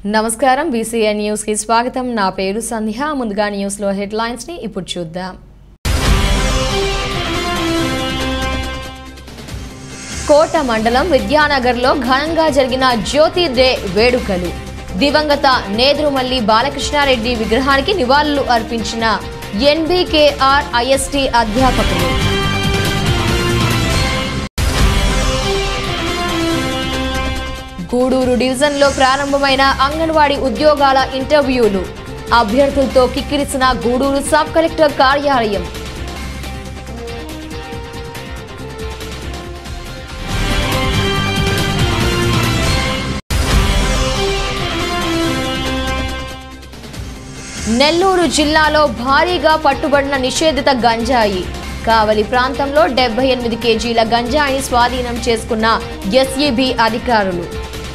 నమస్కారం BCN news కి స్వాగతం నా పేరు సంధ్య ముందుగా న్యూస్ లో హెడ్లైన్స్ ని ఇప్పుడు చూద్దాం కోట మండలం విద్యానగర్లో ఘనంగా జరిగిన జ్యోతి డే వేడుకలు దివంగత నేదురుమల్లి బాలకృష్ణారెడ్డి విగ్రహానికి నివాళులు అర్పించిన ఎన్బికేఆర్ ఐఎస్టీ అధ్యాపకులు గూడూరు డివిజన్లో ప్రారంభమైన అంగన్వాడీ ఉద్యోగాల ఇంటర్వ్యూలు అభ్యర్థులతో కిక్కిరిసిన గూడూరు సబ్ కలెక్టర్ కార్యాలయం నెల్లూరు జిల్లాలో భారీగా పట్టుబడిన నిషేధిత గంజాయి కావలి ప్రాంతంలో డెబ్బై ఎనిమిది కేజీల గంజాయిని స్వాధీనం చేసుకున్న ఎస్ఈబి అధికారులు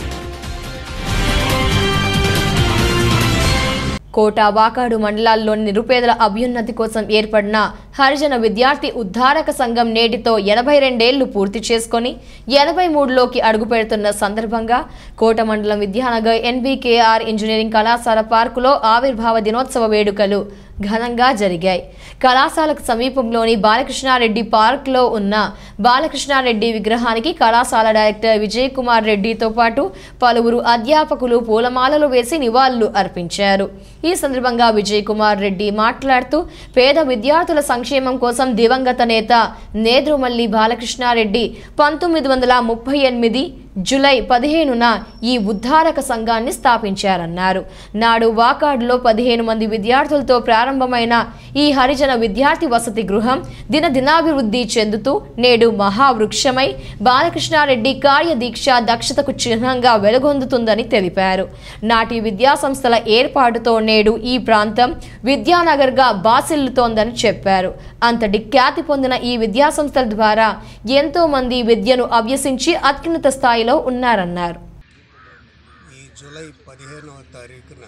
కోట వాకాడు మండలాల్లోని నిరుపేదల అభ్యున్నతి కోసం ఏర్పడిన హరిజన విద్యార్థి ఉద్ధారక సంఘం నేటితో ఎనభై రెండేళ్లు పూర్తి చేసుకొని ఎనభై మూడులోకి అడుగుపెడుతున్న సందర్భంగా కోట మండలం విద్యానగర్ ఎన్బికేఆర్ ఇంజనీరింగ్ కళాశాల పార్కులో ఆవిర్భావ దినోత్సవ వేడుకలు ఘనంగా జరిగాయి కళాశాలకు సమీపంలోని బాలకృష్ణారెడ్డి పార్క్లో ఉన్న బాలకృష్ణారెడ్డి విగ్రహానికి కళాశాల డైరెక్టర్ విజయ్ కుమార్ రెడ్డితో పాటు పలువురు అధ్యాపకులు పూలమాలలు వేసి నివాళులు అర్పించారు ఈ సందర్భంగా విజయ్ కుమార్ రెడ్డి మాట్లాడుతూ పేద విద్యార్థుల సంక్షేమం కోసం దివంగత నేత నేదురుమల్లి బాలకృష్ణారెడ్డి పంతొమ్మిది వందల ముప్పై ఎనిమిది జులై పదిహేనున ఈ ఉద్ధారక సంఘాన్ని స్థాపించారన్నారు నాడు వాకాడులో పదిహేను మంది విద్యార్థులతో ప్రారంభమైన ఈ హరిజన విద్యార్థి వసతి గృహం దినదినాభివృద్ధి చెందుతూ నేడు మహావృక్షమై బాలకృష్ణారెడ్డి కార్యదీక్ష దక్షతకు చిహ్నంగా వెలుగొందుతుందని తెలిపారు నాటి విద్యా సంస్థల ఏర్పాటుతో నేడు ఈ ప్రాంతం విద్యానగర్గా బాసిల్లుతోందని చెప్పారు అంతటి ఖ్యాతి పొందిన ఈ విద్యా సంస్థల ద్వారా ఎంతో మంది విద్యను అభ్యసించి అత్యున్నత స్థాయిలో ఉన్నారన్నారు ఈ జూలై పదిహేనవ తారీఖున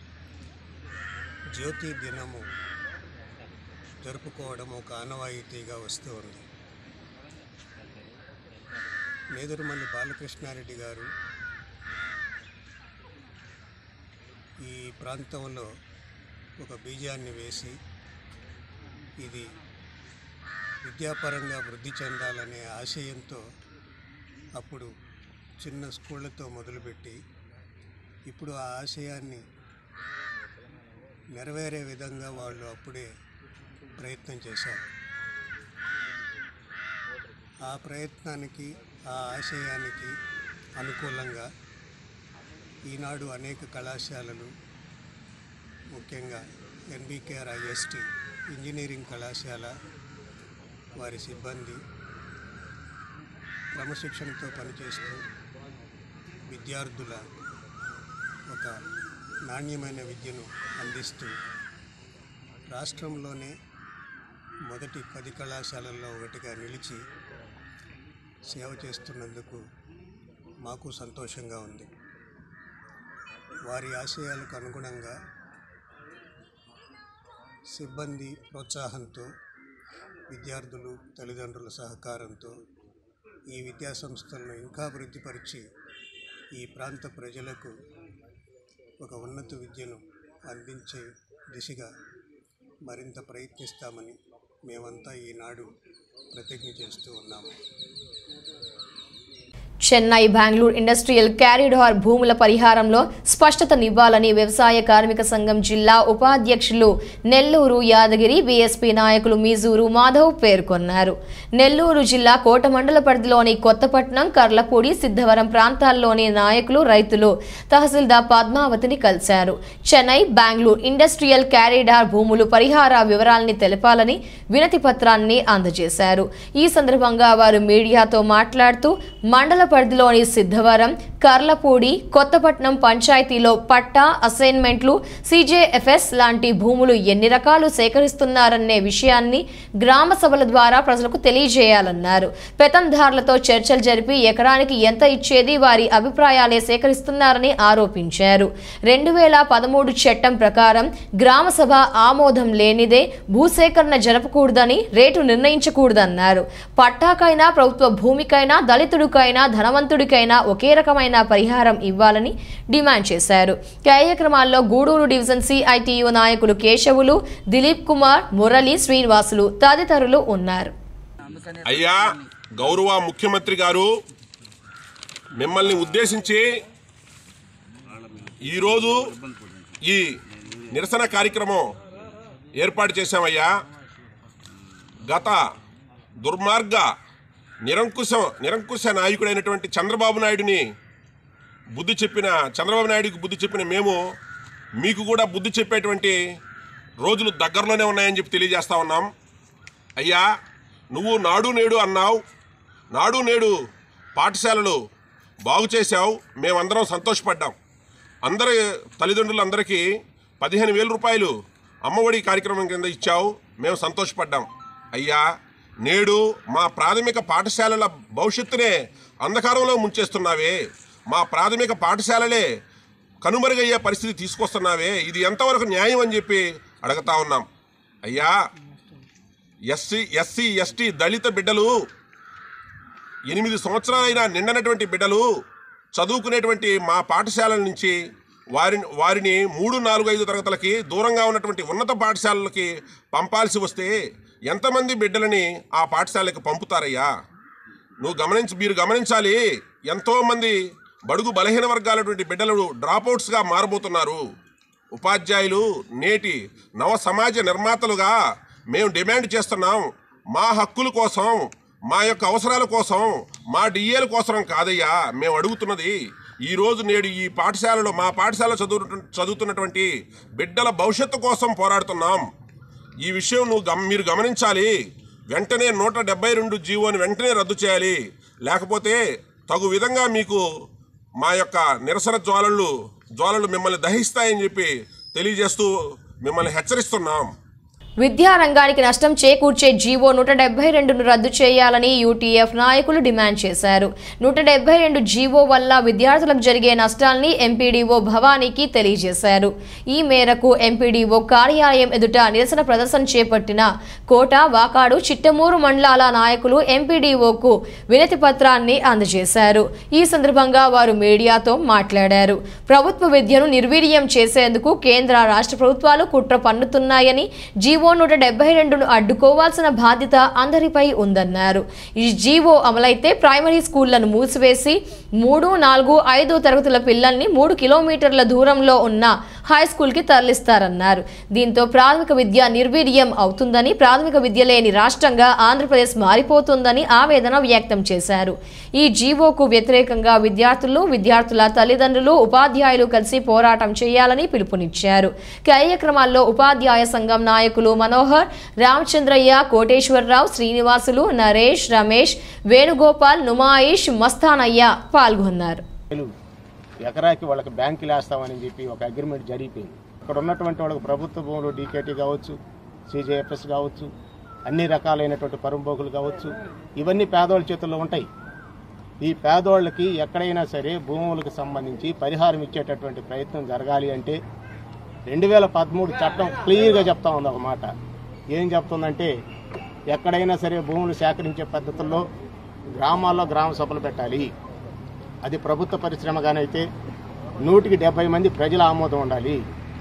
జ్యోతి దినము జరుపుకోవడం ఒక ఆనవాయితీగా వస్తూ ఉంది నేదురుమల్లి బాలకృష్ణారెడ్డి గారు ఈ ప్రాంతంలో ఒక బీజాన్ని వేసి ఇది విద్యాపరంగా వృద్ధి చెందాలనే ఆశయంతో అప్పుడు చిన్న స్కూళ్ళతో మొదలుపెట్టి ఇప్పుడు ఆ ఆశయాన్ని నెరవేరే విధంగా వాళ్ళు అప్పుడే ప్రయత్నం చేశారు ఆ ప్రయత్నానికి ఆ ఆశయానికి అనుకూలంగా ఈనాడు అనేక కళాశాలలు ముఖ్యంగా ఎన్బికేఆర్ ఐఎస్టి ఇంజనీరింగ్ కళాశాల వారి సిబ్బంది క్రమశిక్షణతో పనిచేస్తూ విద్యార్థుల ఒక నాణ్యమైన విద్యను అందిస్తూ రాష్ట్రంలోనే మొదటి పది కళాశాలల్లో ఒకటిగా నిలిచి సేవ చేస్తున్నందుకు మాకు సంతోషంగా ఉంది వారి ఆశయాలకు అనుగుణంగా సిబ్బంది ప్రోత్సాహంతో విద్యార్థులు తల్లిదండ్రుల సహకారంతో ఈ విద్యా సంస్థలను ఇంకా అభివృద్ధిపరిచి ఈ ప్రాంత ప్రజలకు ఒక ఉన్నత విద్యను అందించే దిశగా మరింత ప్రయత్నిస్తామని మేమంతా ఈనాడు ప్రతిజ్ఞ చేస్తూ ఉన్నాము చెన్నై బెంగళూరు ఇండస్ట్రియల్ క్యారిడార్ భూముల పరిహారంలో స్పష్టతనివ్వాలని వ్యవసాయ కార్మిక సంఘం జిల్లా ఉపాధ్యక్షులు నెల్లూరు యాదగిరి బీఎస్పీ నాయకులు మీజూరు మాధవ్ పేర్కొన్నారు నెల్లూరు జిల్లా కోట మండల పరిధిలోని కొత్తపట్నం కర్లపూడి సిద్ధవరం ప్రాంతాల్లోని నాయకులు రైతులు తహసీల్దార్ పద్మావతిని కలిశారు చెన్నై బెంగళూరు ఇండస్ట్రియల్ క్యారిడార్ భూములు పరిహార వివరాలని తెలపాలని వినతి పత్రాన్ని అందజేశారు ఈ సందర్భంగా వారు మీడియాతో మాట్లాడుతూ మండల పరిధిలోని సిద్ధవరం కర్లపూడి కొత్తపట్నం పంచాయతీలో పట్టా అసైన్మెంట్లు సీజేఎఫ్ఎస్ లాంటి భూములు ఎన్ని రకాలు సేకరిస్తున్నారనే విషయాన్ని గ్రామ సభల ద్వారా ప్రజలకు తెలియజేయాలన్నారు పెతందారులతో చర్చలు జరిపి ఎకరానికి ఎంత ఇచ్చేది వారి అభిప్రాయాలే సేకరిస్తున్నారని ఆరోపించారు రెండు వేల పదమూడు చట్టం ప్రకారం గ్రామ సభ ఆమోదం లేనిదే భూసేకరణ జరపకూడదని రేటు నిర్ణయించకూడదన్నారు పట్టాకైనా ప్రభుత్వ భూమికైనా దళితుడికైనా ధనవంతుడికైనా ఒకే రకమైన రూపాయలైనా పరిహారం ఇవ్వాలని డిమాండ్ చేశారు కార్యక్రమాల్లో గూడూరు డివిజన్ సిఐటియు నాయకులు కేశవులు దిలీప్ కుమార్ మురళి శ్రీనివాసులు తదితరులు ఉన్నారు అయ్యా గౌరవ ముఖ్యమంత్రి గారు మిమ్మల్ని ఉద్దేశించి ఈరోజు ఈ నిరసన కార్యక్రమం ఏర్పాటు చేశామయ్యా గత దుర్మార్గ నిరంకుశ నిరంకుశ నాయకుడైనటువంటి చంద్రబాబు నాయుడిని బుద్ధి చెప్పిన చంద్రబాబు నాయుడికి బుద్ధి చెప్పిన మేము మీకు కూడా బుద్ధి చెప్పేటువంటి రోజులు దగ్గరలోనే ఉన్నాయని చెప్పి తెలియజేస్తా ఉన్నాం అయ్యా నువ్వు నాడు నేడు అన్నావు నాడు నేడు పాఠశాలలు బాగు చేశావు మేమందరం సంతోషపడ్డాం అందరి తల్లిదండ్రులందరికీ పదిహేను వేల రూపాయలు అమ్మఒడి కార్యక్రమం కింద ఇచ్చావు మేము సంతోషపడ్డాం అయ్యా నేడు మా ప్రాథమిక పాఠశాలల భవిష్యత్తునే అంధకారంలో ముంచేస్తున్నావే మా ప్రాథమిక పాఠశాలలే కనుమరుగయ్యే పరిస్థితి తీసుకొస్తున్నావే ఇది ఎంతవరకు న్యాయం అని చెప్పి అడుగుతా ఉన్నాం అయ్యా ఎస్సీ ఎస్సీ ఎస్టీ దళిత బిడ్డలు ఎనిమిది సంవత్సరాలైన నిండనటువంటి బిడ్డలు చదువుకునేటువంటి మా పాఠశాలల నుంచి వారిని వారిని మూడు నాలుగు ఐదు తరగతులకి దూరంగా ఉన్నటువంటి ఉన్నత పాఠశాలలకి పంపాల్సి వస్తే ఎంతమంది బిడ్డలని ఆ పాఠశాలకు పంపుతారయ్యా నువ్వు గమనించి మీరు గమనించాలి ఎంతోమంది బడుగు బలహీన వర్గాలటువంటి బిడ్డలు డ్రాపౌట్స్గా మారబోతున్నారు ఉపాధ్యాయులు నేటి నవ సమాజ నిర్మాతలుగా మేము డిమాండ్ చేస్తున్నాం మా హక్కుల కోసం మా యొక్క అవసరాల కోసం మా డిఏల కోసం కాదయ్యా మేము అడుగుతున్నది ఈ రోజు నేడు ఈ పాఠశాలలో మా పాఠశాల చదువు చదువుతున్నటువంటి బిడ్డల భవిష్యత్తు కోసం పోరాడుతున్నాం ఈ విషయం నువ్వు గమ మీరు గమనించాలి వెంటనే నూట డెబ్బై రెండు జీవోని వెంటనే రద్దు చేయాలి లేకపోతే తగు విధంగా మీకు మా యొక్క నిరసన జ్వాలలు జ్వాలలు మిమ్మల్ని దహిస్తాయని చెప్పి తెలియజేస్తూ మిమ్మల్ని హెచ్చరిస్తున్నాం విద్యారంగానికి నష్టం చేకూర్చే జీవో నూట డెబ్బై రెండును రద్దు చేయాలని యూటీఎఫ్ నాయకులు డిమాండ్ చేశారు నూట డెబ్బై రెండు జీవో వల్ల విద్యార్థులకు జరిగే నష్టాల్ని ఎంపీడీఓ భవానీకి తెలియజేశారు ఈ మేరకు ఎంపీడీఓ కార్యాలయం ఎదుట నిరసన ప్రదర్శన చేపట్టిన కోట వాకాడు చిట్టమూరు మండలాల నాయకులు ఎంపీడీఓకు వినతి పత్రాన్ని అందజేశారు ఈ సందర్భంగా వారు మీడియాతో మాట్లాడారు ప్రభుత్వ విద్యను నిర్వీర్యం చేసేందుకు కేంద్ర రాష్ట్ర ప్రభుత్వాలు కుట్ర పన్నుతున్నాయని జీవో నూట డెబ్బై రెండును అడ్డుకోవాల్సిన బాధ్యత అందరిపై ఉందన్నారు ఈ జీవో అమలైతే ప్రైమరీ స్కూళ్లను మూసివేసి మూడు నాలుగు ఐదు తరగతుల పిల్లల్ని మూడు కిలోమీటర్ల దూరంలో ఉన్న హై స్కూల్కి తరలిస్తారన్నారు దీంతో ప్రాథమిక విద్య నిర్వీర్యం అవుతుందని ప్రాథమిక విద్య లేని రాష్ట్రంగా ఆంధ్రప్రదేశ్ మారిపోతుందని ఆవేదన వ్యక్తం చేశారు ఈ జీవోకు వ్యతిరేకంగా విద్యార్థులు విద్యార్థుల తల్లిదండ్రులు ఉపాధ్యాయులు కలిసి పోరాటం చేయాలని పిలుపునిచ్చారు కార్యక్రమాల్లో ఉపాధ్యాయ సంఘం నాయకులు మనోహర్ రామచంద్రయ్య కోటేశ్వరరావు శ్రీనివాసులు నరేష్ రమేష్ వేణుగోపాల్ నుమాయిష్ మస్తానయ్య పాల్గొన్నారు వేలు ఎకరాకి వాళ్ళకి బ్యాంకులు వేస్తామని చెప్పి ఒక అగ్రిమెంట్ జరిగిపోయింది ఇక్కడ ఉన్నటువంటి వాళ్ళకి ప్రభుత్వ భూములు డీకేటీ కావచ్చు సీజేఎఫ్ఎస్ కావచ్చు అన్ని రకాలైనటువంటి పరంబోకులు కావచ్చు ఇవన్నీ పేదోళ్ళ చేతుల్లో ఉంటాయి ఈ పేదోళ్ళకి ఎక్కడైనా సరే భూములకు సంబంధించి పరిహారం ఇచ్చేటటువంటి ప్రయత్నం జరగాలి అంటే రెండు వేల పదమూడు చట్టం క్లియర్గా చెప్తా ఉంది ఒక మాట ఏం చెప్తుందంటే ఎక్కడైనా సరే భూములు సేకరించే పద్ధతుల్లో గ్రామాల్లో గ్రామ సభలు పెట్టాలి అది ప్రభుత్వ పరిశ్రమగానైతే నూటికి డెబ్బై మంది ప్రజల ఆమోదం ఉండాలి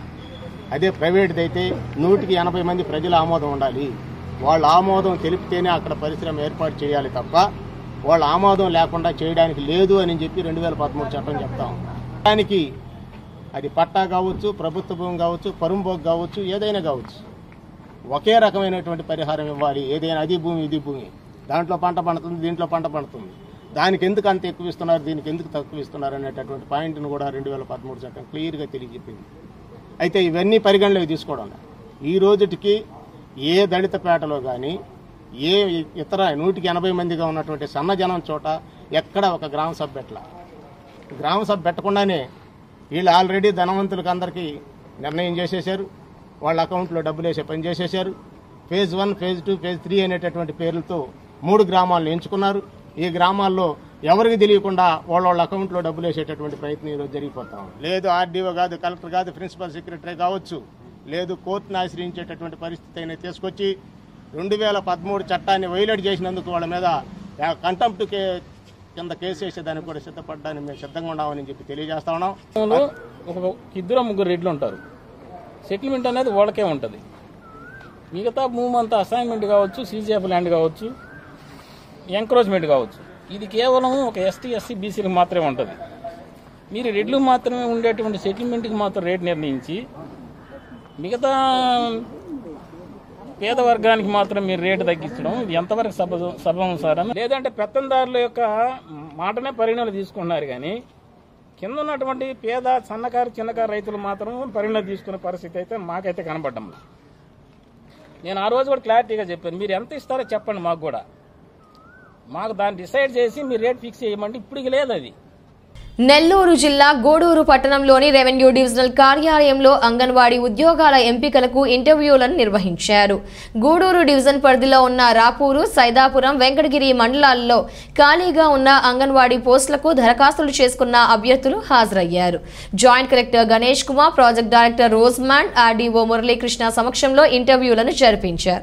అదే ప్రైవేట్ది అయితే నూటికి ఎనభై మంది ప్రజల ఆమోదం ఉండాలి వాళ్ళ ఆమోదం తెలిపితేనే అక్కడ పరిశ్రమ ఏర్పాటు చేయాలి తప్ప వాళ్ళ ఆమోదం లేకుండా చేయడానికి లేదు అని చెప్పి రెండు వేల పదమూడు చట్టం చెప్తాం దానికి అది పట్టా కావచ్చు ప్రభుత్వ భూమి కావచ్చు పరుంబోకు కావచ్చు ఏదైనా కావచ్చు ఒకే రకమైనటువంటి పరిహారం ఇవ్వాలి ఏదైనా అది భూమి ఇది భూమి దాంట్లో పంట పండుతుంది దీంట్లో పంట పండుతుంది దానికి ఎందుకు అంత ఎక్కువ ఇస్తున్నారు దీనికి ఎందుకు తక్కువ ఇస్తున్నారు అనేటటువంటి పాయింట్ను కూడా రెండు వేల పదమూడు చట్టం క్లియర్గా తెలియజెప్పింది అయితే ఇవన్నీ పరిగణలోకి తీసుకోవడం లే. ఈ రోజుటికి ఏ దళిత పేటలో కానీ ఏ ఇతర నూటికి ఎనభై మందిగా ఉన్నటువంటి సన్న జనం చోట ఎక్కడ ఒక గ్రామ సభ పెట్టల గ్రామ సభ పెట్టకుండానే వీళ్ళు ఆల్రెడీ ధనవంతులకు అందరికీ నిర్ణయం చేసేశారు వాళ్ళ అకౌంట్లో డబ్బులు వేసే పని చేసేశారు phase one phase two phase three అనేటటువంటి పేర్లతో మూడు గ్రామాలను ఎంచుకున్నారు ఈ గ్రామాల్లో ఎవరికి తెలియకుండా వాళ్ళ వాళ్ళ అకౌంట్లో డబ్బులు వేసేటటువంటి ప్రయత్నం ఈరోజు జరిగిపోతాం లేదు ఆర్డీఓ కాదు కలెక్టర్ కాదు ప్రిన్సిపల్ సెక్రటరీ కావచ్చు లేదు కోర్టును ఆశ్రయించేటటువంటి పరిస్థితి అయినా తీసుకొచ్చి రెండు వేల పదమూడు చట్టాన్ని వైలేట్ చేసినందుకు వాళ్ళ మీద కంటంప్ట్ కింద కేసు వేసేదానికి కూడా సిద్ధపడడానికి మేము సిద్ధంగా ఉన్నామని చెప్పి తెలియజేస్తా ఉన్నాం లో ఒక ఇద్దరు ముగ్గురు రెడ్లు ఉంటారు సెటిల్మెంట్ అనేది వాళ్ళకే ఉంటుంది మిగతా భూమి అంతా అసైన్మెంట్ కావచ్చు సీజీఎఫ్ ల్యాండ్ కావచ్చు ఎంక్రోచ్మెంట్ కావచ్చు ఇది కేవలం ఒక ఎస్టీ ఎస్సీ బీసీలకు మాత్రమే ఉంటుంది మీరు రెడ్లు మాత్రమే ఉండేటువంటి సెటిల్మెంట్కి మాత్రం రేట్ నిర్ణయించి మిగతా పేద వర్గానికి మాత్రం మీరు రేటు తగ్గించడం ఇది ఎంతవరకు సభ సభం సార్ అని లేదంటే పెత్తందారుల యొక్క మాటనే పరిగణన తీసుకున్నారు కానీ కింద ఉన్నటువంటి పేద సన్నకారు చిన్నకారు రైతులు మాత్రం పరిగణన తీసుకునే పరిస్థితి అయితే మాకైతే కనపడ్డం లేదు. నేను ఆ రోజు కూడా క్లారిటీగా చెప్పాను మీరు ఎంత ఇస్తారో చెప్పండి మాకు కూడా మాకు దాన్ని డిసైడ్ చేసి మీరు రేట్ ఫిక్స్ చేయమంటే ఇప్పటికి లేదు అది నెల్లూరు జిల్లా గూడూరు పట్టణంలోని రెవెన్యూ డివిజనల్ కార్యాలయంలో అంగన్వాడీ ఉద్యోగాల ఎంపికలకు ఇంటర్వ్యూలను నిర్వహించారు గూడూరు డివిజన్ పరిధిలో ఉన్న రాపూరు సైదాపురం వెంకటగిరి మండలాల్లో ఖాళీగా ఉన్న అంగన్వాడీ పోస్టులకు దరఖాస్తులు చేసుకున్న అభ్యర్థులు హాజరయ్యారు joint collector Ganesh Kumar project director Rosemond RDO Muralikrishna సమక్షంలో ఇంటర్వ్యూలను జరిపించారు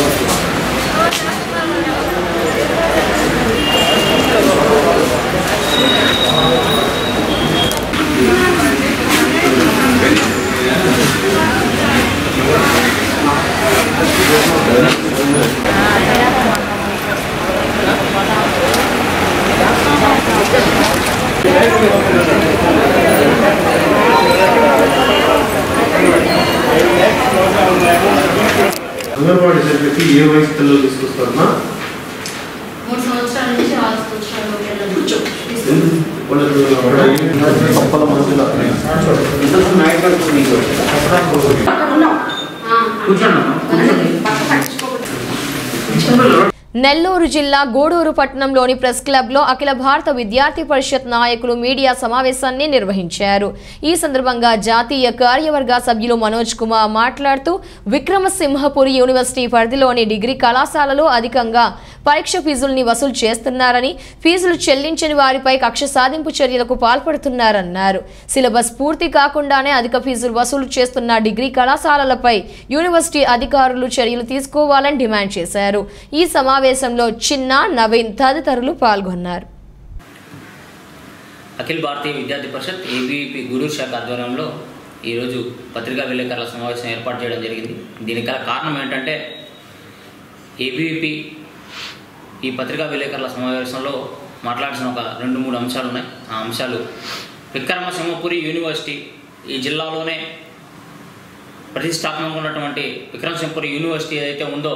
అంగన్వాడీ సెంటర్కి ఏ వయసు పిల్లలు తీసుకొస్తారమ్మా మూడు సంవత్సరాల నుంచి ఆరు సంవత్సరాల పిల్లలు పప్పల మధ్యలో పక్క పట్టించుకోకూడదు నెల్లూరు జిల్లా గూడూరు పట్టణంలోని ప్రెస్ క్లబ్ లో అఖిల భారత విద్యార్థి పరిషత్ నాయకులు మీడియా సమావేశాన్ని నిర్వహించారు ఈ సందర్భంగా జాతీయ కార్యవర్గ సభ్యులు మనోజ్ కుమార్ మాట్లాడుతూ విక్రమసింహపురి యూనివర్సిటీ పరిధిలోని డిగ్రీ కళాశాలలో అధికంగా పరీక్ష ఫీజుల్ని వసూలు చేస్తున్నారని ఫీజులు చెల్లించని వారిపై కక్ష సాధింపు చర్యలకు పాల్పడుతున్నారన్నారు సిలబస్ పూర్తి కాకుండానే అధిక ఫీజులు వసూలు చేస్తున్న డిగ్రీ కళాశాలలపై యూనివర్సిటీ అధికారులు చర్యలు తీసుకోవాలని డిమాండ్ చేశారు ఈ సమావేశంలో చిన్న నవీన్ తదితరులు పాల్గొన్నారు అఖిల భారతీయ విద్యార్థి పరిషత్ ఏబీవీపీ గూడూరు శాఖ ఆధ్వర్యంలో ఈరోజు పత్రికా విలేకరుల సమావేశం ఏర్పాటు చేయడం జరిగింది దీనికి గల కారణం ఏంటంటే ఏబీవీపీ ఈ పత్రికా విలేకరుల సమావేశంలో మాట్లాడాల్సిన ఒక రెండు మూడు అంశాలు ఉన్నాయి ఆ అంశాలు విక్రమసింహపురి యూనివర్సిటీ ఈ జిల్లాలోనే ప్రతిష్టాత్మకంగా ఉన్నటువంటి విక్రమసింహపురి యూనివర్సిటీ ఏదైతే ఉందో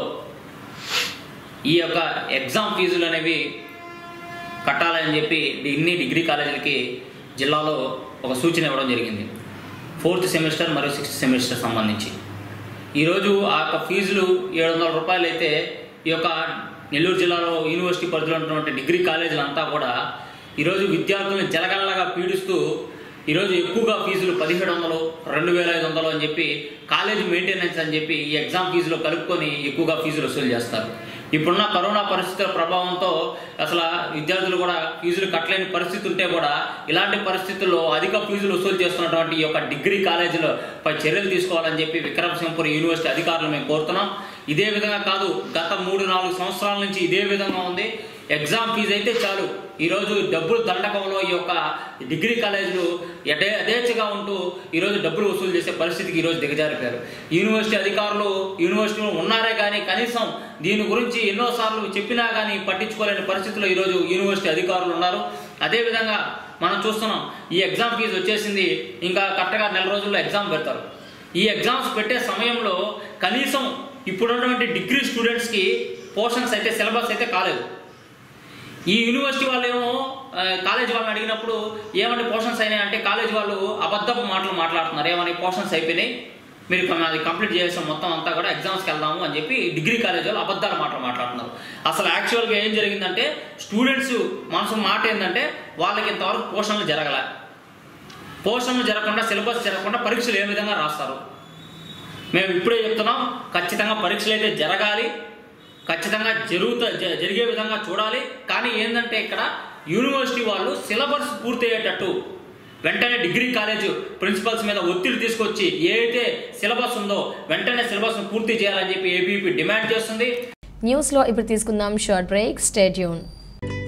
ఈ యొక్క ఎగ్జామ్ ఫీజులు అనేవి కట్టాలని చెప్పి ఇన్ని డిగ్రీ కాలేజీలకి జిల్లాలో ఒక సూచన ఇవ్వడం జరిగింది ఫోర్త్ సెమిస్టర్ మరియు సిక్స్త్ సెమిస్టర్ సంబంధించి ఈరోజు ఆ యొక్క ఫీజులు ఏడు వందల రూపాయలు అయితే ఈ యొక్క నెల్లూరు జిల్లాలో యూనివర్సిటీ పరిధిలో ఉన్నటువంటి డిగ్రీ కాలేజీలు అంతా కూడా ఈరోజు విద్యార్థులను జలగల్లగా పీడిస్తూ ఈరోజు ఎక్కువగా ఫీజులు పదిహేడు వందలు రెండు వేల ఐదు వందలు అని చెప్పి కాలేజీ మెయింటెనెన్స్ అని చెప్పి ఈ ఎగ్జామ్ ఫీజులో కలుపుకొని ఎక్కువగా ఫీజులు వసూలు చేస్తారు ఇప్పుడున్న కరోనా పరిస్థితుల ప్రభావంతో అసలు విద్యార్థులు కూడా ఫీజులు కట్టలేని పరిస్థితి ఉంటే కూడా ఇలాంటి పరిస్థితుల్లో అధిక ఫీజులు వసూలు చేస్తున్నటువంటి ఈ యొక్క డిగ్రీ కాలేజీలో పై చర్యలు తీసుకోవాలని చెప్పి విక్రమసింహపురి యూనివర్సిటీ అధికారులు మేము కోరుతున్నాం ఇదే విధంగా కాదు గత మూడు నాలుగు సంవత్సరాల నుంచి ఇదే విధంగా ఉంది ఎగ్జామ్ ఫీజు అయితే చాలు ఈరోజు డబ్బులు దండకంలో ఈ యొక్క డిగ్రీ కాలేజీలు యథే యథేచ్ఛగా ఉంటూ ఈరోజు డబ్బులు వసూలు చేసే పరిస్థితికి ఈరోజు దిగజారిపోయారు యూనివర్సిటీ అధికారులు యూనివర్సిటీలో ఉన్నారే కానీ కనీసం దీని గురించి ఎన్నోసార్లు చెప్పినా కానీ పట్టించుకోలేని పరిస్థితిలో ఈరోజు యూనివర్సిటీ అధికారులు ఉన్నారు అదేవిధంగా మనం చూస్తున్నాం ఈ ఎగ్జామ్ ఫీజు వచ్చేసింది ఇంకా కరెక్ట్గా నెల రోజుల్లో ఎగ్జామ్ పెడతారు ఈ ఎగ్జామ్స్ పెట్టే సమయంలో కనీసం ఇప్పుడున్నటువంటి డిగ్రీ స్టూడెంట్స్కి పోర్షన్స్ అయితే సిలబస్ అయితే కాలేదు ఈ యూనివర్సిటీ వాళ్ళు ఏమో ఆ, కాలేజ్ వాళ్ళని అడిగినప్పుడు ఏమంటే పోర్షన్స్ అయినాయి అంటే కాలేజ్ వాళ్ళు అబద్ధపు మాటలు మాట్లాడుతున్నారు ఏమని పోర్షన్స్ అయిపోయినాయి మీరు కం- అది కంప్లీట్ చేసాం మొత్తం అంతా కూడా ఎగ్జామ్స్కి వెళ్దాము అని చెప్పి డిగ్రీ కాలేజ్ వాళ్ళు అబద్ధాల మాటలు మాట్లాడుతున్నారు అసలు యాక్చువల్గా ఏం జరిగిందంటే స్టూడెంట్స్ మనసు మాట ఏంటంటే వాళ్ళకి ఇంతవరకు పోషణలు జరగలే పోషణలు జరగకుండా సిలబస్ జరగకుండా పరీక్షలు ఏ విధంగా రాస్తారు మేము ఇప్పుడే చెప్తున్నాం ఖచ్చితంగా పరీక్షలు అయితే జరగాలి ఖచ్చితంగా జరుగుతా జ- జరిగే విధంగా చూడాలి కానీ ఏంటంటే ఇక్కడ యూనివర్సిటీ వాళ్ళు సిలబస్ పూర్తి అయ్యేటట్టు వెంటనే డిగ్రీ కాలేజ్ ప్రిన్సిపల్స్ మీద ఒత్తిడి తీసుకొచ్చి ఏ అయితే సిలబస్ ఉందో వెంటనే సిలబస్ పూర్తి చేయాలని చెప్పి ఏబీపీ డిమాండ్ చేస్తుంది న్యూస్ లో ఇప్పుడు తీసుకుందాం short break stay tuned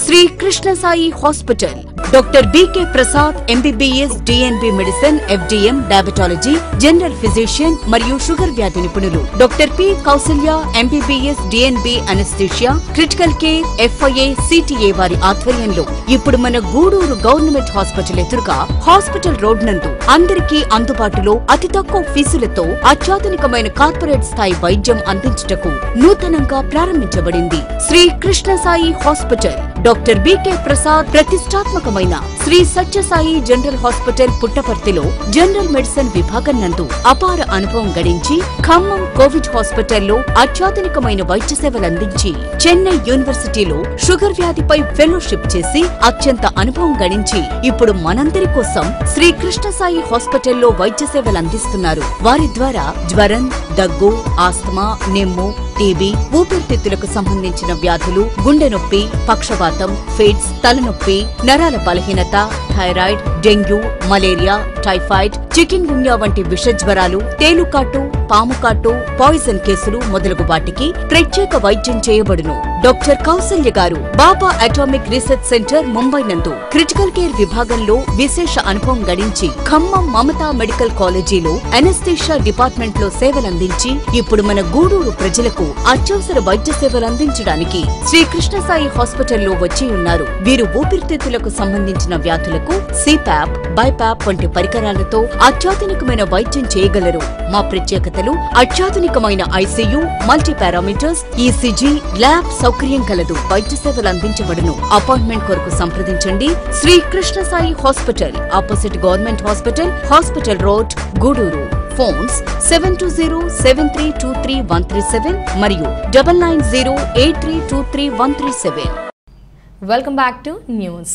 Sri Krishna Sai hospital doctor BK Prasad MBBS DNB medicine FDM diabetology general physician మరియు షుగర్ వ్యాధి నిపుణులు doctor P Kousalya MBBS DNB anaesthesia critical care FIA CTA వారి ఆధ్వర్యంలో ఇప్పుడు మన గూడూరు గవర్నమెంట్ హాస్పిటల్ ఎదురుగా హాస్పిటల్ రోడ్ నందు అందరికీ అందుబాటులో అతి తక్కువ ఫీజులతో అత్యాధునికమైన కార్పొరేట్ స్థాయి వైద్యం అందించుటకు నూతనంగా ప్రారంభించబడింది Sri Krishna Sai hospital doctor BK Prasad ప్రతిష్టాత్మకమైన శ్రీ సత్యసాయి జనరల్ హాస్పిటల్ పుట్టపర్తిలో జనరల్ మెడిసిన్ విభాగం నందు అపార అనుభవం గడించి ఖమ్మం కోవిడ్ హాస్పిటల్లో అత్యాధునికమైన వైద్య సేవలు అందించి చెన్నై యూనివర్సిటీలో షుగర్ వ్యాధిపై ఫెలోషిప్ చేసి అత్యంత అనుభవం గడించి ఇప్పుడు మనందరి కోసం శ్రీ కృష్ణ సాయి హాస్పిటల్లో వైద్య సేవలు అందిస్తున్నారు వారి ద్వారా జ్వరం దగ్గు ఆస్తమా నెమ్ము టీబీ ఊపిరితిత్తులకు సంబంధించిన వ్యాధులు గుండె నొప్పి పక్షవాతం ఫిట్స్ తలనొప్పి నరాల బలహీనత thyroid dengue malaria typhoid chikungunya వంటి విష జ్వరాలు తేలుకాటు పాముకాటు పాయిజన్ కేసులు మొదలగు వాటికి ప్రత్యేక వైద్యం చేయబడును డాక్టర్ కౌసల్య గారు Bhabha atomic research centre Mumbai నందు క్రిటికల్ కేర్ విభాగంలో విశేష అనుభవం గడించి ఖమ్మం మమతా మెడికల్ కాలేజీలో అనస్థీషియా డిపార్ట్మెంట్ లో సేవలందించి ఇప్పుడు మన గూడూరు ప్రజలకు అత్యవసర వైద్య సేవలు అందించడానికి శ్రీ కృష్ణసాయి హాస్పిటల్లో వచ్చి ఉన్నారు వీరు ఊపిరితిత్తులకు సంబంధించిన వ్యాధులకు సిపాప్ బైపాప్ వంటి పరికరాలతో అత్యాధునికమైన వైద్యం చేయగలరు మా ప్రత్యేకతలు అత్యాధునికమైన ICU multi parameters ECG lab సౌకర్యం కలదు వైద్య సేవలు అందించబడును అపాయింట్మెంట్ కొరకు సంప్రదించండి Sri Krishna Sai hospital opposite government hospital hospital road Gudur phones seven two zero seven three two three one three seven మరియు double nine zero eight three two three one three seven welcome back to news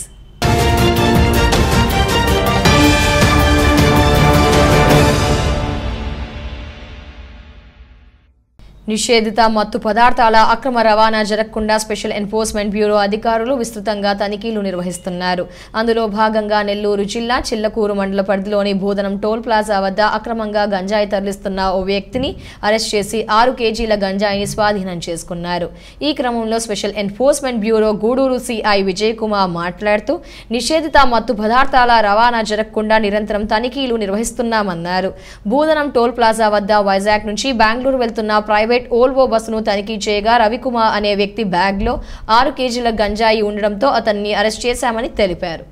నిషేధిత మత్తు పదార్థాల అక్రమ రవాణా జరగకుండా special enforcement bureau అధికారులు విస్తృతంగా తనిఖీలు నిర్వహిస్తున్నారు అందులో భాగంగా నెల్లూరు జిల్లా చిల్లకూరు మండల పరిధిలోని భూదనం టోల్ ప్లాజా వద్ద అక్రమంగా గంజాయి తరలిస్తున్న ఓ వ్యక్తిని అరెస్ట్ చేసి ఆరు కేజీల గంజాయిని స్వాధీనం చేసుకున్నారు ఈ క్రమంలో special enforcement bureau Gudur CI Vijay Kumar మాట్లాడుతూ నిషేధిత మత్తు పదార్థాల రవాణా జరగకుండా నిరంతరం తనిఖీలు నిర్వహిస్తున్నామన్నారు భూదనం టోల్ ప్లాజా వద్ద వైజాగ్ నుంచి బెంగళూరు వెళ్తున్న ప్రైవేట్ ఓల్వో బస్సును తనిఖీ చేయగా రవికుమార్ అనే వ్యక్తి బ్యాగ్లో ఆరు కేజీల గంజాయి ఉండడంతో అతన్ని అరెస్ట్ చేశామని తెలిపారు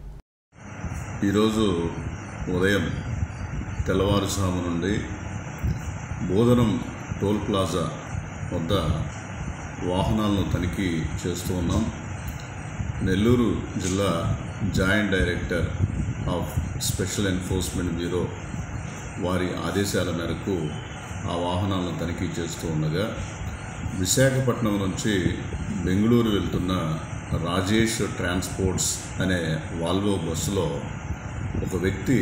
ఈరోజు ఉదయం తెల్లవారుజాము నుండి బోధనం టోల్ ప్లాజా వద్ద వాహనాలను తనిఖీ చేస్తూ ఉన్నాం నెల్లూరు జిల్లా joint director of special enforcement bureau వారి ఆదేశాల మేరకు ఆ వాహనాలను తనిఖీ చేస్తూ ఉండగా విశాఖపట్నం నుంచి బెంగళూరు వెళ్తున్న రాజేష్ ట్రాన్స్పోర్ట్స్ అనే వాల్వో బస్సులో ఒక వ్యక్తి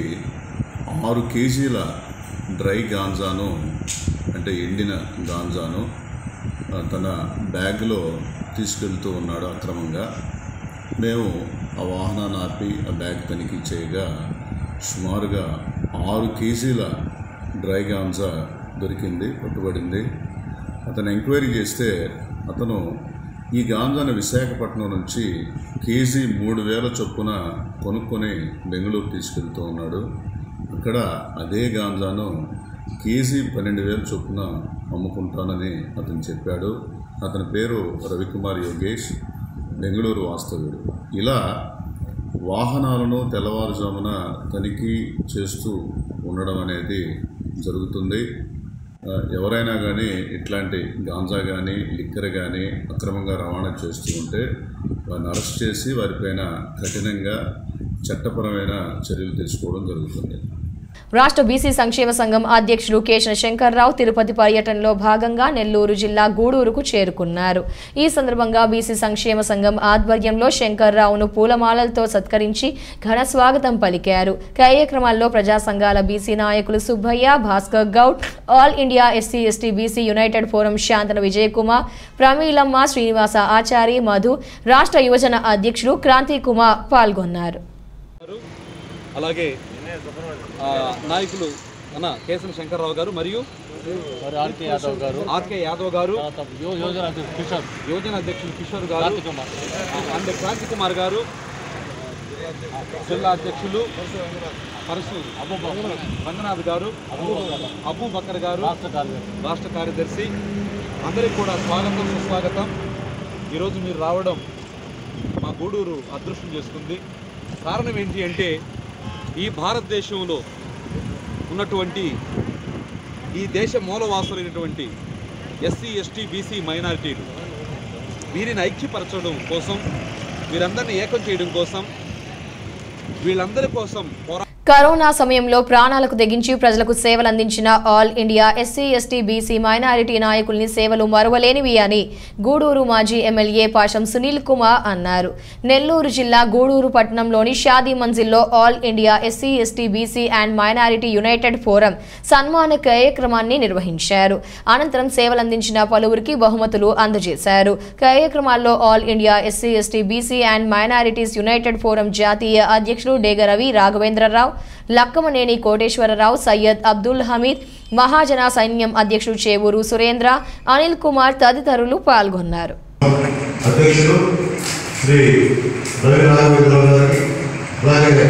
ఆరు కేజీల డ్రై గాంజాను అంటే ఎండిన గాంజాను ఆ, తన బ్యాగ్లో తీసుకెళ్తూ ఉన్నాడు అక్రమంగా మేము ఆ వాహనాన్ని ఆపి ఆ బ్యాగ్ తనిఖీ చేయగా సుమారుగా ఆరు కేజీల డ్రై గాంజా దొరికింది పట్టుబడింది అతను ఎంక్వైరీ చేస్తే అతను ఈ గాంజాను విశాఖపట్నం నుంచి కేజీ మూడు వేల చొప్పున కొనుక్కొని బెంగళూరు తీసుకెళ్తూ ఉన్నాడు అక్కడ అదే గాంజాను కేజీ పన్నెండు వేల చొప్పున అమ్ముకుంటానని అతను చెప్పాడు అతని పేరు రవికుమార్ యోగేష్ బెంగళూరు వాస్తవ్యుడు ఇలా వాహనాలను తెల్లవారుజామున తనిఖీ చేస్తూ ఉండడం అనేది జరుగుతుంది ఆ, ఎవరైనా కానీ ఇట్లాంటి గాంజా కానీ లిక్కర్ కానీ అక్రమంగా రవాణా చేస్తూ ఉంటే వారిని అరెస్ట్ చేసి వారిపైన కఠినంగా చట్టపరమైన చర్యలు తీసుకోవడం జరుగుతుంది రాష్ట్ర బీసీ సంక్షేమ సంఘం అధ్యక్షులు కేశన శంకర్రావు తిరుపతి పర్యటనలో భాగంగా నెల్లూరు జిల్లా గూడూరుకు చేరుకున్నారు ఈ సందర్భంగా బీసీ సంక్షేమ సంఘం ఆధ్వర్యంలో శంకర్రావును పూలమాలలతో సత్కరించి ఘన స్వాగతం పలికారు కార్యక్రమాల్లో ప్రజా సంఘాల బీసీ నాయకులు Subbaiah Bhaskar Goud all India SC ST BC united forum Santhana Vijayakumar Pramilamma Srinivasa Achari Madhu రాష్ట్ర యువజన అధ్యక్షులు క్రాంతి కుమార్ పాల్గొన్నారు అలాగే ఆ, నాయకులు అన్న కేశవ శంకర్రావు గారు మరియు మరి ఆర్కే యాదవ్ గారు ఆర్కే యాదవ్ గారు తర్వాత యో- యోజన అధ్యక్షుడు కిషోర్ యోజన అధ్యక్షులు కిషోర్ గారు క్రాంతి కుమార్ అండ్ క్రాంతి కుమార్ గారు జిల్లా అధ్యక్షులు పరశు రంగనాథ్ గారు అబూ బకర్ గారు రాష్ట్ర కార్యదర్శి రాష్ట్ర కార్యదర్శి అందరికీ కూడా స్వాగతం సుస్వాగతం ఈరోజు మీరు రావడం మా గూడూరు అదృష్టం చేస్తుంది కారణం ఏంటి అంటే ఈ భారతదేశంలో ఉన్నటువంటి ఈ దేశ మూలవాసులైనటువంటి ఎస్సీ ఎస్టీ బీసీ మైనారిటీలు వీరిని ఐక్యపరచడం కోసం వీరందరినీ ఏకం చేయడం కోసం వీళ్ళందరి కోసం పోరా కరోనా సమయంలో ప్రాణాలకు తెగించి ప్రజలకు సేవలు అందించిన all India SC ST BC minority నాయకుల్ని సేవలు మరువలేనివి అని గూడూరు మాజీ ఎమ్మెల్యే పాషం సునీల్ కుమార్ అన్నారు నెల్లూరు జిల్లా గూడూరు పట్టణంలోని షాదీ మంజిల్లో all India SC ST BC and minority united forum సన్మాన కార్యక్రమాన్ని నిర్వహించారు అనంతరం సేవలందించిన పలువురికి బహుమతులు అందజేశారు కార్యక్రమాల్లో all India SC ST BC and minorities united forum జాతీయ అధ్యక్షుడు డేగ రవి రాఘవేంద్రరావు లక్కమనేని కోటేశ్వరరావు సయ్యద్ అబ్దుల్ హమీద్ మహాజన సైన్యం అధ్యక్షుడు చేవూరు సురేంద్ర అనిల్ కుమార్ తదితరులు పాల్గొన్నారు అధ్యక్షుడు శ్రీ రవి రాఘవేంద్రరావు గారికి అలాగే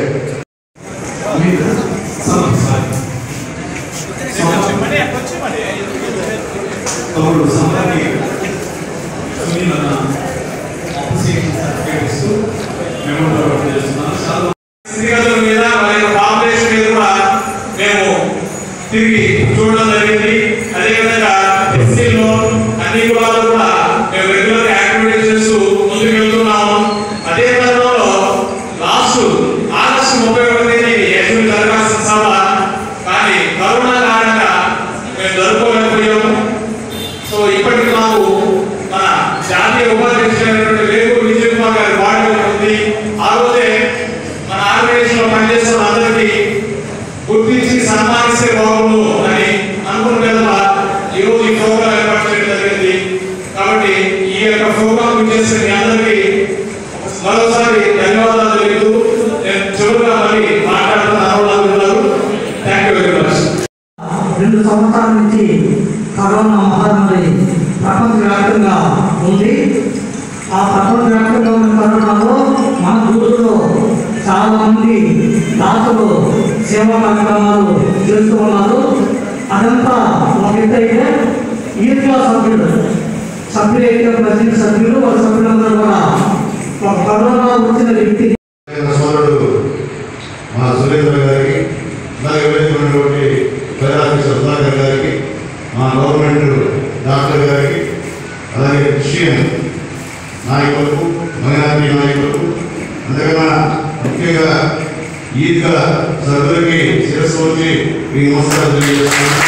తమ్ముడు సంబరాన్ని సునీల్ అన్న అప్రిసియేషన్ సర్టిఫికేట్ ఇస్తూ మెమోలో చేస్తున్నాను చాలా స్థితిగతుల మీద వాళ్ళ యొక్క పాపులేషన్ మీద కూడా మేము తిరిగి చూడడం జరిగింది అదేవిధంగా ఎస్సీలో అన్ని కులాలు కూడా మేము రెగ్యులర్ యాక్టివిటీస్ చేస్తూ ముందుకు వెళ్తున్నాము అదే తరుణంలో లాస్ట్ ఆగస్టు ముప్పై ఒకటి తేదీ యాక్చువల్ జరగాల్సిన సభ కానీ కరోనా కారణంగా మేము జరుపుకోలేకపోయాము సో ఇప్పటికి మాకు మన జాతీయ ఉపాధ్యక్షుడైనటువంటి వేగూరు విజయ్ కుమార్ గారి బాడీ ఒకటి ఉంది ఆ రోజే మన ఆర్గనైజేషన్ లో పనిచేస్తున్న అందరికీ గుర్తించి సన్మానిస్తే బాగుండు అని అనుకున్న విధంగా ఈ రోజు ఈ ప్రోగ్రాం ఏర్పాటు చేయడం జరిగింది కాబట్టి ఈ యొక్క ప్రోగ్రాం చేసిన మీ అందరికీ మరోసారి ధన్యవాదాలు తెలుపుతూ నేను చివరిగా మళ్ళీ మాట్లాడుతున్న అనుభవాలు ఉన్నారు థ్యాంక్ యూ వెరీ మచ్ రెండు సంవత్సరాల నుంచి కరోనా మహమ్మారి ప్రపంచవ్యాప్తంగా ఉంది ఆ ప్రపంచవ్యాప్తంగా ఉన్న కరోనాలో మన ఊరిలో చాలా మంది దాతలు సేవా కార్యక్రమాలు చేస్తూ ఉన్నారు అదంతా ఒక ఎత్తు అయితే ఈర్గా సభ్యులు సభ్యులు అయితే ప్రతి సభ్యులు వాళ్ళ సభ్యులందరూ కూడా ఒక కరోనా వచ్చిన వ్యక్తి సోదరుడు మా సురేంద్ర గారికి అలాగే వెళ్ళినటువంటి ప్రజాఫీస్ సుధాకర్ గారికి మా గవర్నమెంట్ డాక్టర్ గారికి అలాగే క్రిస్టియన్ నాయకులకు మైనార్టీ నాయకులకు అందుకన్నా ముఖ్యంగా ఈద్గా సభ్యులకి శిరస్సు వచ్చి మీ నమస్కారం తెలియజేస్తున్నాను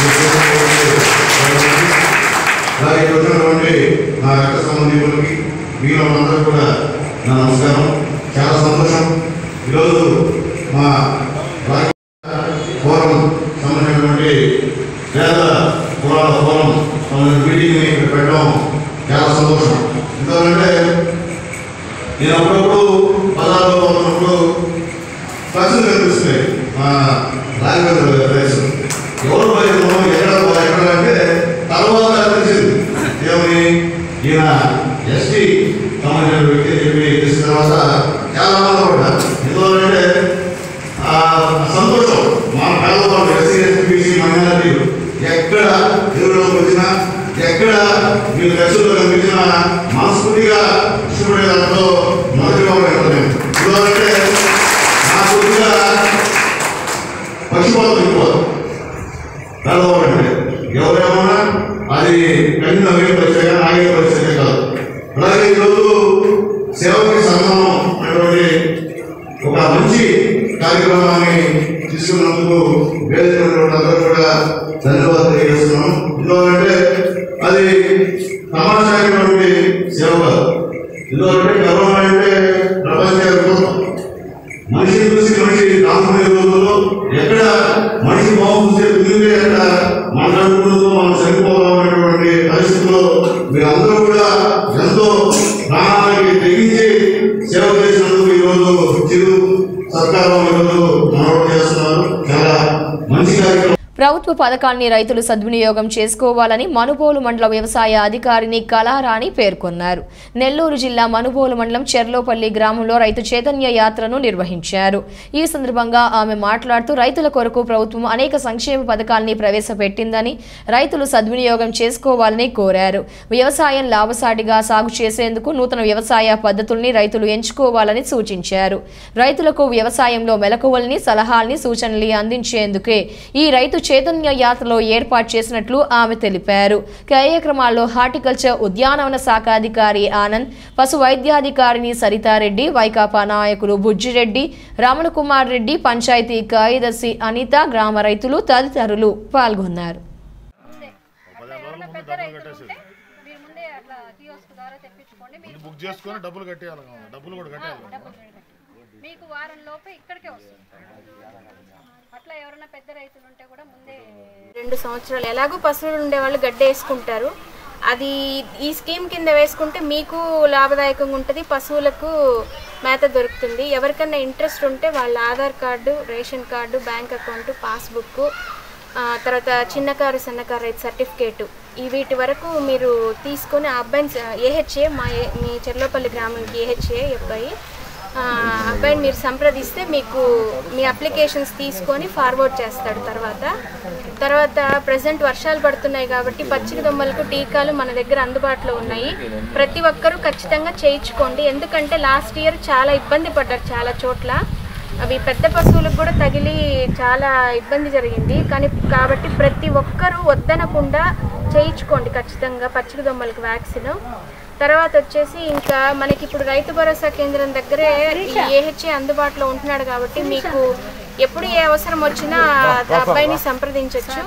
అలాగే ఇక్కడ ఉన్నటువంటి నా రక్త సంబంధికులకి మీలో అందరూ కూడా నా నమస్కారం చాలా సంతోషం ఈరోజు మా రాజ- ఫోరం సంబంధించినటువంటి పేద కులాల ఫోరం సంబంధించిన మీటింగ్ని ఇక్కడ పెట్టడం చాలా సంతోషం ఎందుకంటే నేను అప్పుడప్పుడు పదార్థంలో ఉన్నప్పుడు ప్రశ్నలు కనిపిస్తున్నాయి మా రాఘవేంద్ర గారి వయసు ఎవరు భయమో ఎక్కడ పో- ఎక్కడ అంటే తర్వాత తెలిసింది ఏమని ఈయన ఎస్టీ సంబంధించిన వ్యక్తి అని చెప్పి తెలిసిన తర్వాత చాలా బాధపడ్డారు ఎందుకంటే ఆ సంతోషం మా పేదవాళ్ళు ఎస్సీ ఎస్టీ బీసీ మైనారిటీలు ఎక్కడ దేవుళ్ళకి వచ్చినా ఎక్కడ మీరు దశలో కనిపించినా మనస్ఫూర్తిగా ఇష్టపడే దాంట్లో మొదటిగా ఉంటాను నేను ఎందుకంటే నా కొద్దిగా పక్షిపాతం ఎక్కువ పేదవాళ్ళంటే ఎవరేమన్నా అది కఠిన వేరే పరిస్థితి కానీ ఆగే పరిస్థితి కాదు అలాగే ఈరోజు సేవకి సన్మానం అనేటువంటి ఒక మంచి కార్యక్రమాన్ని తీసుకున్నందుకు వేదికైనటువంటి అందరూ కూడా ధన్యవాదాలు తెలియజేస్తున్నాం ఎందుకంటే అది తమాషాయినటువంటి సేవ కాదు ఎందుకంటే కరోనా అంటే ప్రపంచ విపత్తు. మనిషి చూసి మనిషి రానుకునే రోజుల్లో ఎక్కడ మనిషి బాగు చూసే తిరిగి ఎక్కడ మాట్లాడుకుంటూ మనం చనిపోదాం అనేటువంటి పరిస్థితుల్లో మీరందరూ కూడా ఎంతో ప్రాణానికి తెగించి సేవ చేసినందుకు ఈరోజు చిరు సత్కారం ఈరోజు మనోడు చేస్తున్నారు చాలా మంచి కార్యక్రమం ప్రభుత్వ పథకాన్ని రైతులు సద్వినియోగం చేసుకోవాలని మనుబోలు మండల వ్యవసాయ అధికారిని కళారాణి పేర్కొన్నారు నెల్లూరు జిల్లా మనుబోలు మండలం చెర్లోపల్లి గ్రామంలో రైతు చైతన్య యాత్రను నిర్వహించారు ఈ సందర్భంగా ఆమె మాట్లాడుతూ రైతుల కొరకు ప్రభుత్వం అనేక సంక్షేమ పథకాల్ని ప్రవేశపెట్టిందని రైతులు సద్వినియోగం చేసుకోవాలని కోరారు వ్యవసాయం లాభసాటిగా సాగు చేసేందుకు నూతన వ్యవసాయ పద్ధతుల్ని రైతులు ఎంచుకోవాలని సూచించారు రైతులకు వ్యవసాయంలో మెలకువల్ని సలహాల్ని సూచనల్ని అందించేందుకే ఈ రైతు చైతన్య యాత్రలో ఏర్పాటు చేసినట్లు ఆమె తెలిపారు కార్యక్రమాల్లో హార్టికల్చర్ ఉద్యానవన శాఖ అధికారి ఆనంద్ పశు వైద్యాధికారిని సరితారెడ్డి వైకాపా నాయకులు బుజ్జిరెడ్డి రమణకుమార్ రెడ్డి పంచాయతీ కార్యదర్శి అనిత గ్రామ రైతులు తదితరులు పాల్గొన్నారు బుక్ చేసుకొని డబ్బులు కట్టేయాలి డబ్బులు కూడా కట్టేయాలి మీకు వారం లోపు ఇక్కడికే వస్తుంది అట్లా ఎవరైనా పెద్ద రైతులు ఉంటే కూడా ముందే రెండు సంవత్సరాలు ఎలాగో పశువులు ఉండే వాళ్ళు గడ్డ వేసుకుంటారు అది ఈ స్కీమ్ కింద వేసుకుంటే మీకు లాభదాయకంగా ఉంటుంది పశువులకు మేత దొరుకుతుంది ఎవరికన్నా ఇంట్రెస్ట్ ఉంటే వాళ్ళ Aadhaar card ration card bank account passbook తర్వాత చిన్నకారు సన్నకారు రైతు సర్టిఫికేటు ఈ వీటి వరకు మీరు తీసుకొని ఆ అబ్బాయిని ఏహెచ్ఏ మా ఏ- మీ చెర్లోపల్లి గ్రామానికి ఏహెచ్ఏ అబ్బాయి ఆ అబ్బాయిని మీరు సంప్రదిస్తే మీకు మీ అప్లికేషన్స్ తీసుకొని ఫార్వర్డ్ చేస్తాడు తర్వాత తర్వాత ప్రజెంట్ వర్షాలు పడుతున్నాయి కాబట్టి పచ్చిక దొమ్మలకు టీకాలు మన దగ్గర అందుబాటులో ఉన్నాయి ప్రతి ఒక్కరూ ఖచ్చితంగా చేయించుకోండి ఎందుకంటే లాస్ట్ ఇయర్ చాలా ఇబ్బంది పడ్డారు చాలా చోట్ల అవి పెద్ద పశువులకు కూడా తగిలి చాలా ఇబ్బంది జరిగింది కానీ కాబట్టి ప్రతి ఒక్కరూ వద్దనకుండా చేయించుకోండి ఖచ్చితంగా పచ్చిక దొమ్మలకు వ్యాక్సిన్ తర్వాత వచ్చేసి ఇంకా మనకి ఇప్పుడు రైతు భరోసా కేంద్రం దగ్గరే ఈ ఏహెచ్ఏ అందుబాటులో ఉంటున్నాడు కాబట్టి మీకు ఎప్పుడు ఏ అవసరం వచ్చినా ఆ అబ్బాయిని సంప్రదించవచ్చు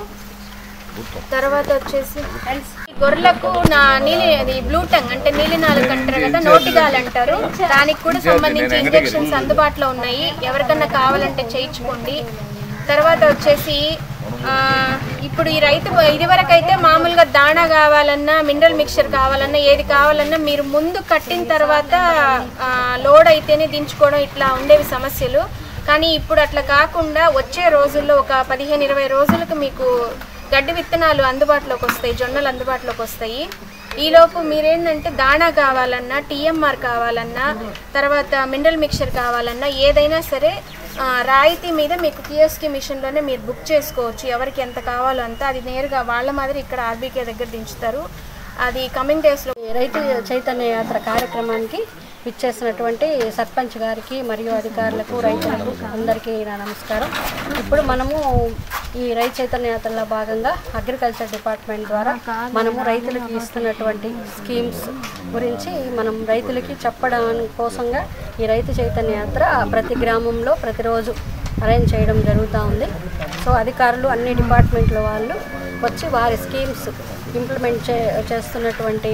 తర్వాత వచ్చేసి ఈ గొర్రెలకు నా నీలి అది బ్లూ టంగ్ అంటే నీలి నాలుగు అంటారు కదా నోటిగాలు అంటారు దానికి కూడా సంబంధించి ఇంజెక్షన్స్ అందుబాటులో ఉన్నాయి ఎవరికన్నా కావాలంటే చేయించుకోండి తర్వాత వచ్చేసి ఆ, ఇప్పుడు ఈ రైతు ఇదివరకు అయితే మామూలుగా దాణా కావాలన్నా మినరల్ మిక్చర్ కావాలన్నా ఏది కావాలన్నా మీరు ముందు కట్టిన తర్వాత ఆ, లోడ్ అయితేనే దించుకోవడం ఇట్లా ఉండేవి సమస్యలు కానీ ఇప్పుడు అట్లా కాకుండా వచ్చే రోజుల్లో ఒక పదిహేను ఇరవై రోజులకు మీకు గడ్డి విత్తనాలు అందుబాటులోకి వస్తాయి జొన్నలు అందుబాటులోకి వస్తాయి ఈలోపు మీరేంటంటే దాణా కావాలన్నా టీఎంఆర్ కావాలన్నా తర్వాత మినరల్ మిక్చర్ కావాలన్నా ఏదైనా సరే ఆ, రాయితీ మీద మీకు కియోస్కి మిషన్లోనే మీరు బుక్ చేసుకోవచ్చు ఎవరికి ఎంత కావాలో అంత అది నేరుగా వాళ్ళ మాదిరి ఇక్కడ ఆర్బీకే దగ్గర దించుతారు అది కమింగ్ డేస్లో రైతు చైతన్య యాత్ర కార్యక్రమానికి ఇచ్చేసినటువంటి సర్పంచ్ గారికి మరియు అధికారులకు రైతులకు అందరికీ నా నమస్కారం ఇప్పుడు మనము ఈ రైతు చైతన్య యాత్రలో భాగంగా అగ్రికల్చర్ డిపార్ట్మెంట్ ద్వారా మనము రైతులకి ఇస్తున్నటువంటి స్కీమ్స్ గురించి మనం రైతులకి చెప్పడం కోసంగా ఈ రైతు చైతన్య యాత్ర ప్రతి గ్రామంలో ప్రతిరోజు అరేంజ్ చేయడం జరుగుతూ ఉంది సో అధికారులు అన్ని డిపార్ట్మెంట్ల వాళ్ళు వచ్చి వారి స్కీమ్స్ ఇంప్లిమెంట్ చే చేస్తున్నటువంటి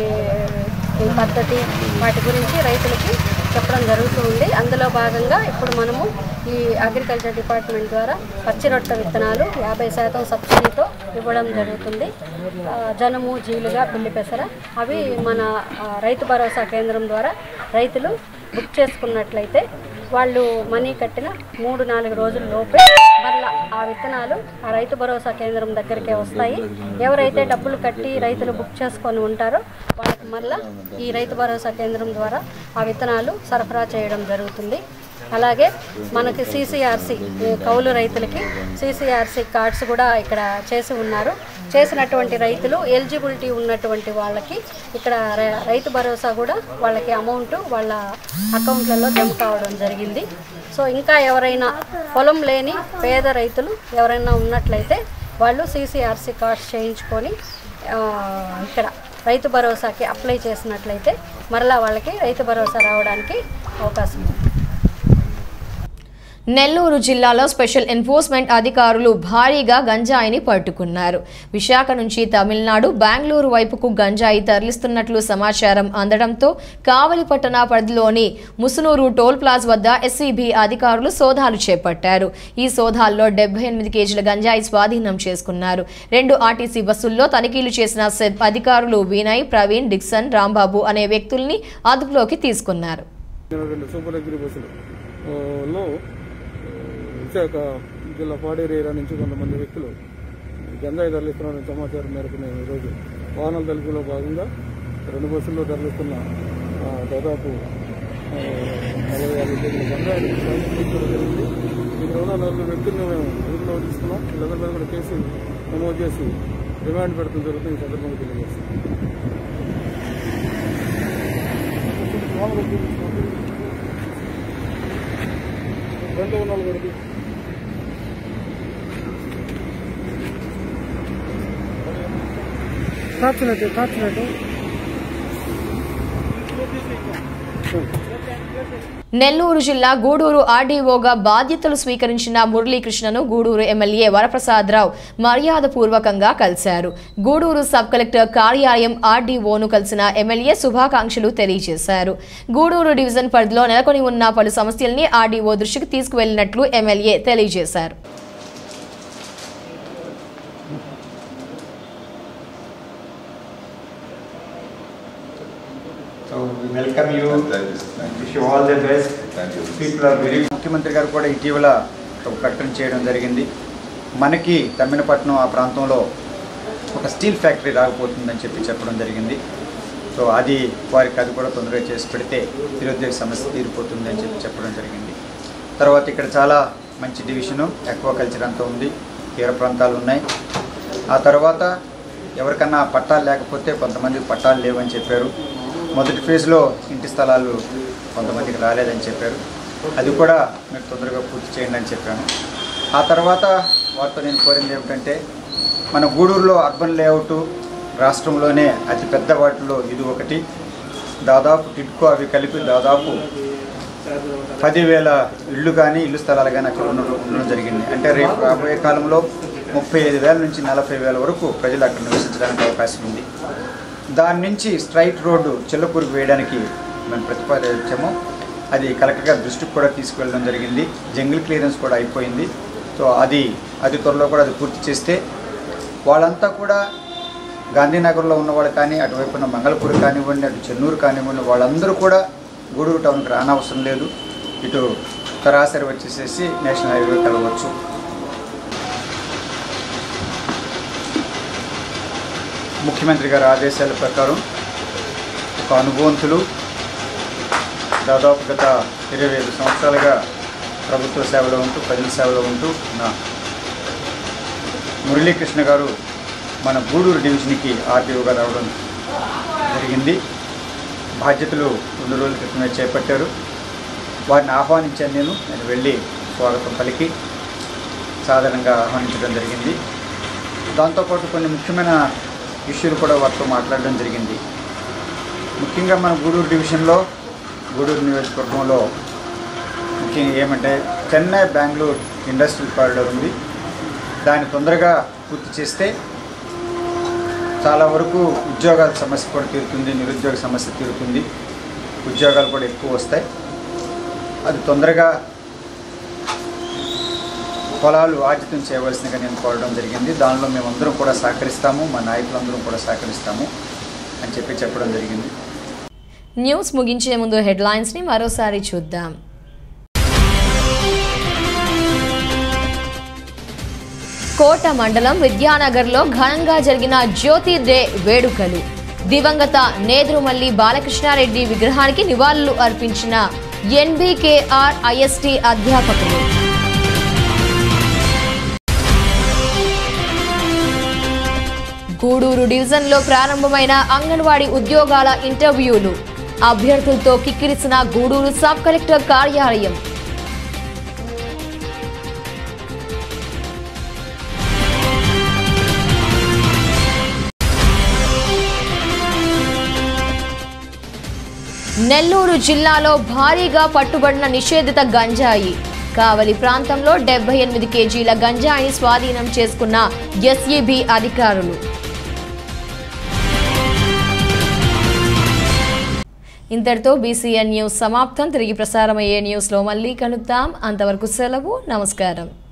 ఈ పద్ధతి వాటి గురించి రైతులకి చెప్పడం జరుగుతూ ఉంది అందులో భాగంగా ఇప్పుడు మనము ఈ అగ్రికల్చర్ డిపార్ట్మెంట్ ద్వారా పచ్చి రొట్టె విత్తనాలు యాభై శాతం సబ్సిడీతో ఇవ్వడం జరుగుతుంది ఆ, జనుము జీలుగా పిల్లి పెసర అవి మన ఆ, రైతు భరోసా కేంద్రం ద్వారా రైతులు బుక్ చేసుకున్నట్లయితే వాళ్ళు మనీ కట్టిన మూడు నాలుగు రోజుల లోపే మళ్ళా ఆ విత్తనాలు ఆ రైతు భరోసా కేంద్రం దగ్గరికే వస్తాయి ఎవరైతే డబ్బులు కట్టి రైతులు బుక్ చేసుకొని ఉంటారో వాళ్ళకి మళ్ళా ఈ రైతు భరోసా కేంద్రం ద్వారా ఆ విత్తనాలు సరఫరా చేయడం జరుగుతుంది అలాగే మనకి సీసీఆర్సీ కౌలు రైతులకి సీసీఆర్సీ కార్డ్స్ కూడా ఇక్కడ చేసి ఉన్నారు చేసినటువంటి రైతులు ఎలిజిబిలిటీ ఉన్నటువంటి వాళ్ళకి ఇక్కడ రై- రైతు భరోసా కూడా వాళ్ళకి అమౌంట్ వాళ్ళ అకౌంట్లలో జమ కావడం జరిగింది సో ఇంకా ఎవరైనా పొలం లేని పేద రైతులు ఎవరైనా ఉన్నట్లయితే వాళ్ళు సీసీఆర్సీ కార్డ్స్ చేయించుకొని ఆ, ఇక్కడ రైతు భరోసాకి అప్లై చేసినట్లయితే మరలా వాళ్ళకి రైతు భరోసా రావడానికి అవకాశం ఉంది నెల్లూరు జిల్లాలో స్పెషల్ ఎన్ఫోర్స్మెంట్ అధికారులు భారీగా గంజాయిని పట్టుకున్నారు విశాఖ నుంచి తమిళనాడు బెంగళూరు వైపుకు గంజాయి తరలిస్తున్నట్లు సమాచారం అందడంతో కావలిపట్టణ పరిధిలోని ముసునూరు టోల్ ప్లాజ్ వద్ద ఎస్సీబీ అధికారులు సోదాలు చేపట్టారు ఈ సోదాల్లో డెబ్బై ఎనిమిది కేజీల గంజాయి స్వాధీనం చేసుకున్నారు రెండు ఆర్టీసీ బస్సుల్లో తనిఖీలు చేసిన సెబ్ అధికారులు వినయ్ ప్రవీణ్ డిక్సన్ రాంబాబు అనే వ్యక్తుల్ని అదుపులోకి తీసుకున్నారు రెండు సూపర్ లగ్జరీ బస్సులు ఆ, లో ఆ, విశాఖ జిల్లా పాడేరు ఏరియా నుంచి కొంతమంది వ్యక్తులు గంజాయి తరలిస్తున్న సమాచారం మేరకు మేము ఈరోజు వాహనాల తనిఖీలో భాగంగా రెండు బస్సుల్లో తరలిస్తున్న ఆ, దాదాపు ఆ, నలభై యాభై కేజీల గంజాయిని తీసుకోవడం జరిగింది ఇక్కడ ఉన్న నలుగురు వ్యక్తులను మేము అదుపులో తీసుకున్నాం వీళ్ళందరి మీద కూడా కేసు నమోదు చేసి రిమాండ్ పెడతాం జరుగుతుంది ఈ సందర్భంగా తెలియజేస్తాం రెండు వందల కొడుకు కాచినట్టు కాచినట్టు నెల్లూరు జిల్లా గూడూరు ఆర్డీఓగా బాధ్యతలు స్వీకరించిన మురళీకృష్ణను గూడూరు ఎమ్మెల్యే వరప్రసాదరావు మర్యాదపూర్వకంగా కలిశారు గూడూరు సబ్ కలెక్టర్ కార్యాలయం ఆర్డీఓను కలిసిన ఎమ్మెల్యే శుభాకాంక్షలు తెలియజేశారు గూడూరు డివిజన్ పరిధిలో నెలకొని ఉన్న పలు సమస్యల్ని ఆర్డీఓ దృష్టికి తీసుకువెళ్లినట్లు ఎమ్మెల్యే తెలియజేశారు So we welcome you. Wish you all the best. People are very ముఖ్యమంత్రి గారు కూడా ఇటీవల ఒక ప్రకటన చేయడం జరిగింది మనకి తమ్మినపట్నం ఆ ప్రాంతంలో ఒక స్టీల్ ఫ్యాక్టరీ రాకపోతుందని చెప్పి చెప్పడం జరిగింది సో అది వారికి అది కూడా తొందరగా చేసి పెడితే నిరుద్యోగ సమస్య తీరిపోతుంది అని చెప్పి చెప్పడం జరిగింది తర్వాత ఇక్కడ చాలా మంచి డివిజను ఎక్వాకల్చర్ అంతా ఉంది తీర ప్రాంతాలు ఉన్నాయి ఆ తర్వాత ఎవరికన్నా పట్టాలు లేకపోతే కొంతమందికి పట్టాలు లేవని చెప్పారు మొదటి ఫేజ్లో ఇంటి స్థలాలు కొంతమందికి రాలేదని చెప్పారు అది కూడా మీరు తొందరగా పూర్తి చేయండి అని చెప్పాను ఆ తర్వాత వారితో నేను కోరింది ఏమిటంటే మన గూడూరులో అర్బన్ లేఅవుట్ రాష్ట్రంలోనే అతి పెద్ద వాటిలో ఇది ఒకటి దాదాపు టిడ్కో అవి కలిపి దాదాపు పదివేల ఇళ్ళు కానీ ఇల్లు స్థలాలు కానీ అక్కడ ఉండడం ఉండడం జరిగింది అంటే రేపు రాబోయే కాలంలో ముప్పై ఐదు వేల నుంచి నలభై వేల వరకు ప్రజలు అక్కడ నివసించడానికి అవకాశం ఉంది దాని నుంచి స్ట్రైట్ రోడ్డు చిల్లకూరుకు వేయడానికి మేము ప్రతిపాదించాము అది కలెక్టర్ గారి దృష్టికి కూడా తీసుకువెళ్ళడం జరిగింది జంగిల్ క్లియరెన్స్ కూడా అయిపోయింది సో అది అది త్వరలో కూడా అది పూర్తి చేస్తే వాళ్ళంతా కూడా గాంధీనగర్లో ఉన్నవాళ్ళు కానీ అటువైపు ఉన్న మంగళపూర్ కానివ్వండి అటు చెన్నూరు కానివ్వండి వాళ్ళందరూ కూడా గూడూరు టౌన్కి రానవసరం లేదు ఇటు సరాసరి వచ్చేసేసి నేషనల్ హైవే కలవచ్చు ముఖ్యమంత్రి గారి ఆదేశాల ప్రకారం ఒక అనుభవంతులు దాదాపు గత ఇరవై ఐదు సంవత్సరాలుగా ప్రభుత్వ సేవలో ఉంటూ ప్రజల సేవలో ఉంటూ నా మురళీకృష్ణ గారు మన గూడూరు డివిజన్కి ఆర్టీఓగా రావడం జరిగింది బాధ్యతలు రెండు రోజుల క్రితమే చేపట్టారు వారిని ఆహ్వానించాను నేను నేను వెళ్ళి స్వాగతం పలికి సాధారణంగా ఆహ్వానించడం జరిగింది దాంతోపాటు కొన్ని ముఖ్యమైన ఇష్యూలు కూడా వారితో మాట్లాడడం జరిగింది ముఖ్యంగా మన గూడూరు డివిజన్లో గూడూరు నియోజకవర్గంలో ముఖ్యంగా ఏమంటే చెన్నై బెంగళూరు ఇండస్ట్రియల్ కారిడార్ ఉంది దాన్ని తొందరగా పూర్తి చేస్తే చాలా వరకు ఉద్యోగాల సమస్య కూడా తీరుతుంది నిరుద్యోగ సమస్య తీరుతుంది ఉద్యోగాలు కూడా ఎక్కువ వస్తాయి అది తొందరగా పొలాలు ఆర్జితం చేయవలసిందిగా నేను కోరడం జరిగింది దానిలో మేమందరం కూడా సహకరిస్తాము మా నాయకులందరం కూడా సహకరిస్తాము అని చెప్పి చెప్పడం జరిగింది న్యూస్ ముగించే ముందు హెడ్లైన్స్ ని మరోసారి చూద్దాం కోట మండలం విద్యానగర్లో ఘనంగా జరిగిన జ్యోతి డే వేడుకలు దివంగత నేదురుమల్లి బాలకృష్ణారెడ్డి విగ్రహానికి నివాళులు అర్పించిన ఎన్బికేఆర్ ఐఎస్టి అధ్యాపకులు గూడూరు డివిజన్లో ప్రారంభమైన అంగన్వాడీ ఉద్యోగాల ఇంటర్వ్యూలు అభ్యర్థులతో కిక్కిరిసిన గూడూరు సబ్ కలెక్టర్ కార్యాలయం నెల్లూరు జిల్లాలో భారీగా పట్టుబడిన నిషేధిత గంజాయి కావలి ప్రాంతంలో డెబ్బై ఎనిమిది కేజీల గంజాయిని స్వాధీనం చేసుకున్న ఎస్ఈబి అధికారులు ఇంతటితో బీసీఎన్ న్యూస్ సమాప్తం తిరిగి ప్రసారమయ్యే న్యూస్లో మళ్ళీ కలుద్దాం అంతవరకు సెలవు నమస్కారం